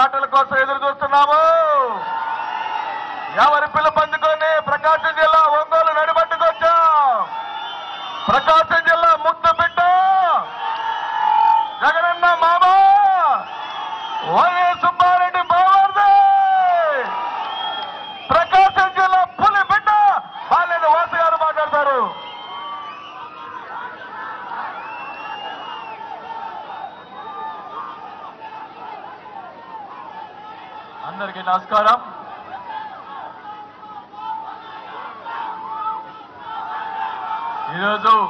మాటల కోసం ఎదురు చూస్తున్నాము ఎవరి పిలుపు అందుకొని ప్రకాశం జిల్లా ఒంగోలు నడిబట్టుకొచ్చాం ప్రకాశం జిల్లా ముద్దు బిడ్డ జగనన్న మామ వైఎస్ సుబ్బారెడ్డి బావర్ది ప్రకాశం జిల్లా పులి బిడ్డ బాలేని వాసు గారు మాట్లాడతారు అందరికీ నమస్కారం ఈరోజు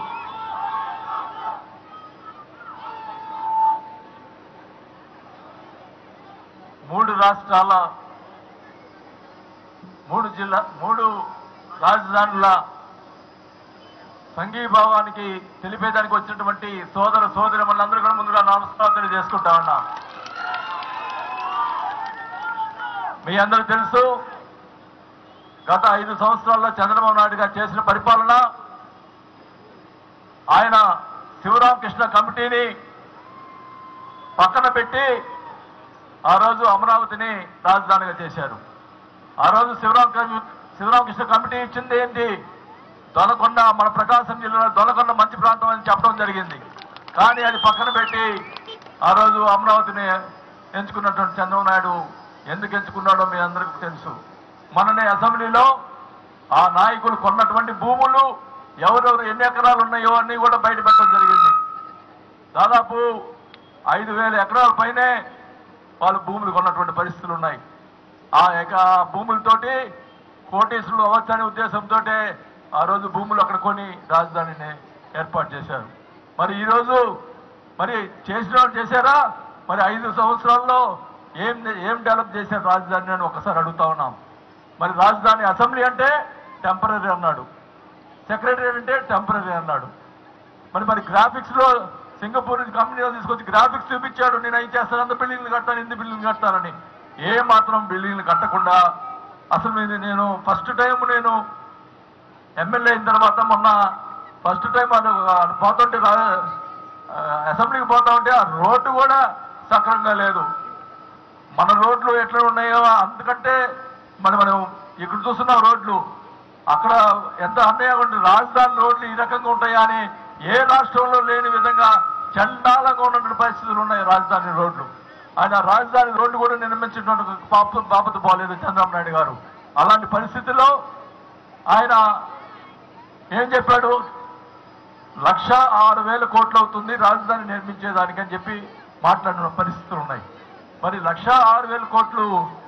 మూడు రాష్ట్రాల మూడు జిల్లా మూడు రాజధానుల సంఘీభావానికి తెలిపేదానికి వచ్చినటువంటి సోదర సోదరి మనందరూ కూడా ముందుగా నమస్కారం తెలియజేసుకుంటా ఉన్నా మీ అందరూ తెలుసు గత ఐదు సంవత్సరాల్లో చంద్రబాబు నాయుడు గారు చేసిన పరిపాలన ఆయన శివరామకృష్ణ కమిటీని పక్కన పెట్టి ఆ రోజు అమరావతిని రాజధానిగా చేశారు ఆ రోజు శివరామ కమి- శివరామకృష్ణ కమిటీ ఇచ్చింది ఏంటి దొలకొండ మన ప్రకాశం జిల్లాలో దొలకొండ మంచి ప్రాంతం అని చెప్పడం జరిగింది కానీ అది పక్కన పెట్టి ఆ రోజు అమరావతిని ఎంచుకున్నటువంటి చంద్రబాబు నాయుడు ఎందుకు ఎంచుకున్నాడో మీ అందరికీ తెలుసు మననే అసెంబ్లీలో ఆ నాయకులు కొన్నటువంటి భూములు ఎవరెవరు ఎన్ని ఎకరాలు ఉన్నాయో అన్ని కూడా బయట పెట్టడం జరిగింది దాదాపు ఐదు వేల ఎకరాల పైనే వాళ్ళు భూములు కొన్నటువంటి పరిస్థితులు ఉన్నాయి ఆ ఎక ఆ భూములతోటి కోటేశ్వరులు అవ్వచ్చనే ఉద్దేశంతో ఆ రోజు భూములు అక్కడ కొని రాజధానిని ఏర్పాటు చేశారు మరి ఈరోజు మరి చేసిన వాళ్ళు చేశారా మరి ఐదు సంవత్సరాల్లో ఏం ఏం డెవలప్ చేశారు రాజధాని అని ఒకసారి అడుగుతా ఉన్నాం మరి రాజధాని అసెంబ్లీ అంటే టెంపరీ అన్నాడు సెక్రటరీ అంటే టెంపరీ అన్నాడు మరి మరి గ్రాఫిక్స్ లో సింగపూర్ నుంచి కంపెనీలో తీసుకొచ్చి గ్రాఫిక్స్ చూపించాడు నేను అవి చేస్తాను అంత బిల్డింగ్లు కట్టాను ఇంత బిల్డింగ్లు కట్టానని ఏ మాత్రం బిల్డింగ్లు కట్టకుండా అసలు ఇది నేను ఫస్ట్ టైం నేను ఎమ్మెల్యే అయిన తర్వాత మొన్న ఫస్ట్ టైం అది అది పోతుంటే రా- ఆ, అసెంబ్లీకి పోతా ఉంటే ఆ రోడ్డు కూడా సక్రంగా లేదు మన రోడ్లు ఎట్లా ఉన్నాయో అంతకంటే మన మనం ఇక్కడ చూస్తున్నాం రోడ్లు అక్కడ ఎంత అన్యాయంగా ఉంటుంది రాజధాని రోడ్లు ఈ రకంగా ఉంటాయా అని ఏ రాష్ట్రంలో లేని విధంగా చండాలంగా ఉన్నటువంటి పరిస్థితులు ఉన్నాయి రాజధాని రోడ్లు ఆయన రాజధాని రోడ్డు కూడా నిర్మించినటువంటి పాప బాపత పోలేదు చంద్రబాబు నాయుడు గారు అలాంటి పరిస్థితుల్లో ఆయన ఏం చెప్పాడు లక్ష ఆరు వేల కోట్లు అవుతుంది రాజధాని నిర్మించేదానికి అని చెప్పి మాట్లాడిన పరిస్థితులు ఉన్నాయి మరి లక్ష ఆరు వేల కోట్లు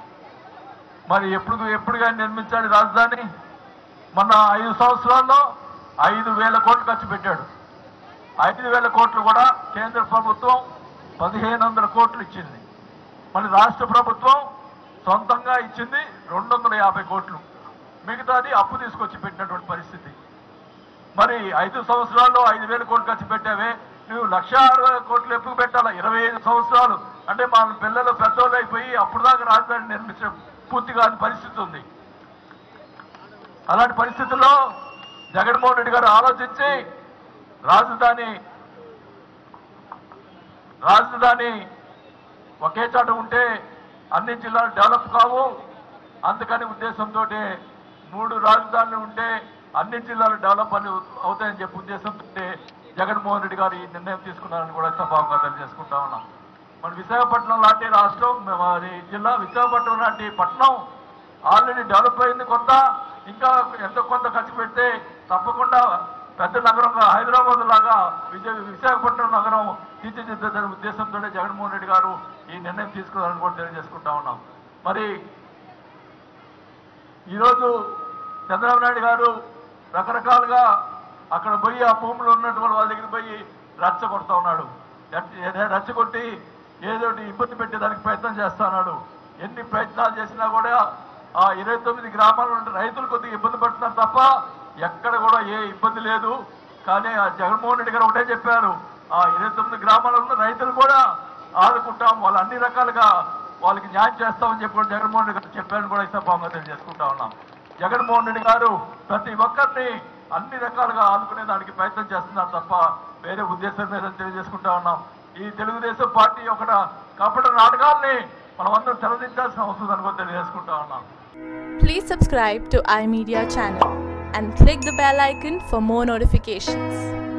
మరి ఎప్పుడు ఎప్పుడుగా నిర్మించాడు రాజధాని మొన్న ఐదు సంవత్సరాల్లో ఐదు వేల కోట్లు ఖర్చు పెట్టాడు ఐదు వేల కోట్లు కూడా కేంద్ర ప్రభుత్వం పదిహేను వందల కోట్లు ఇచ్చింది మళ్ళీ రాష్ట్ర ప్రభుత్వం సొంతంగా ఇచ్చింది రెండు వందల యాభై కోట్లు మిగతాది అప్పు తీసుకొచ్చి పెట్టినటువంటి పరిస్థితి మరి ఐదు సంవత్సరాల్లో ఐదు వేల కోట్లు ఖర్చు పెట్టావే నువ్వు లక్ష ఆరు వేల కోట్లు ఎప్పుడు పెట్టాలా ఇరవై ఐదు సంవత్సరాలు అంటే మన పిల్లలు పెద్దోళ్ళు అయిపోయి అప్పుడు దాకా రాజధాని నిర్మించడం పూర్తి కాని పరిస్థితి ఉంది అలాంటి పరిస్థితుల్లో జగన్మోహన్ రెడ్డి గారు ఆలోచించి రాజధాని రాజధాని ఒకే చోట ఉంటే అన్ని జిల్లాలు డెవలప్ కావు అందుకని ఉద్దేశంతో మూడు రాజధానులు ఉంటే అన్ని జిల్లాలు డెవలప్ అని అవుతాయని చెప్పి ఉద్దేశంతో జగన్మోహన్ రెడ్డి గారు ఈ నిర్ణయం తీసుకున్నారని కూడా సభాగా తెలియజేసుకుంటా ఉన్నాం మన విశాఖపట్నం లాంటి రాష్ట్రం మరి జిల్లా విశాఖపట్నం లాంటి పట్టణం ఆల్రెడీ డెవలప్ అయింది కొంత ఇంకా ఎంతో కొంత ఖర్చు పెడితే తప్పకుండా పెద్ద నగరంగా హైదరాబాద్ లాగా విజయ విశాఖపట్నం నగరం తీర్చిదిద్దనే ఉద్దేశంతో జగన్మోహన్ రెడ్డి గారు ఈ నిర్ణయం తీసుకున్నారని కూడా తెలియజేసుకుంటా ఉన్నాం మరి ఈరోజు చంద్రబాబు నాయుడు గారు రకరకాలుగా అక్కడ పోయి ఆ భూములు ఉన్నటువంటి వాళ్ళ దగ్గర పోయి రచ్చ కొడతా ఉన్నాడు రచ్చ- రచ్చగొట్టి ఏదో ఒకటి ఇబ్బంది పెట్టేదానికి ప్రయత్నం చేస్తా ఉన్నాడు ఎన్ని ప్రయత్నాలు చేసినా కూడా ఆ ఇరవై తొమ్మిది గ్రామాల నుండి రైతులు కొద్దిగా ఇబ్బంది పడుతున్నారు తప్ప ఎక్కడ కూడా ఏ ఇబ్బంది లేదు కానీ ఆ జగన్మోహన్ రెడ్డి గారు ఒకటే చెప్పారు ఆ ఇరవై తొమ్మిది గ్రామాలలో ఉన్న రైతులు కూడా ఆదుకుంటాం వాళ్ళు అన్ని రకాలుగా వాళ్ళకి న్యాయం చేస్తామని చెప్పి కూడా జగన్మోహన్ రెడ్డి గారు చెప్పారని కూడా ఇస్తాం తెలియజేసుకుంటా ఉన్నాం జగన్మోహన్ రెడ్డి గారు ప్రతి ఒక్కరిని అన్ని రకాలుగా ఆదుకునే దానికి ప్రయత్నం చేస్తున్నారు తప్ప వేరే ఉద్దేశం లేదని తెలియజేసుకుంటా ఉన్నాం ఈ తెలుగుదేశం పార్టీ ఒక కపట నాటకాల్ని మనమందరం తెరదించాల్సిన అవసరం ఉందని కూడా తెలియజేసుకుంటా ఉన్నాం Please subscribe to iMedia channel and click the bell icon for more notifications.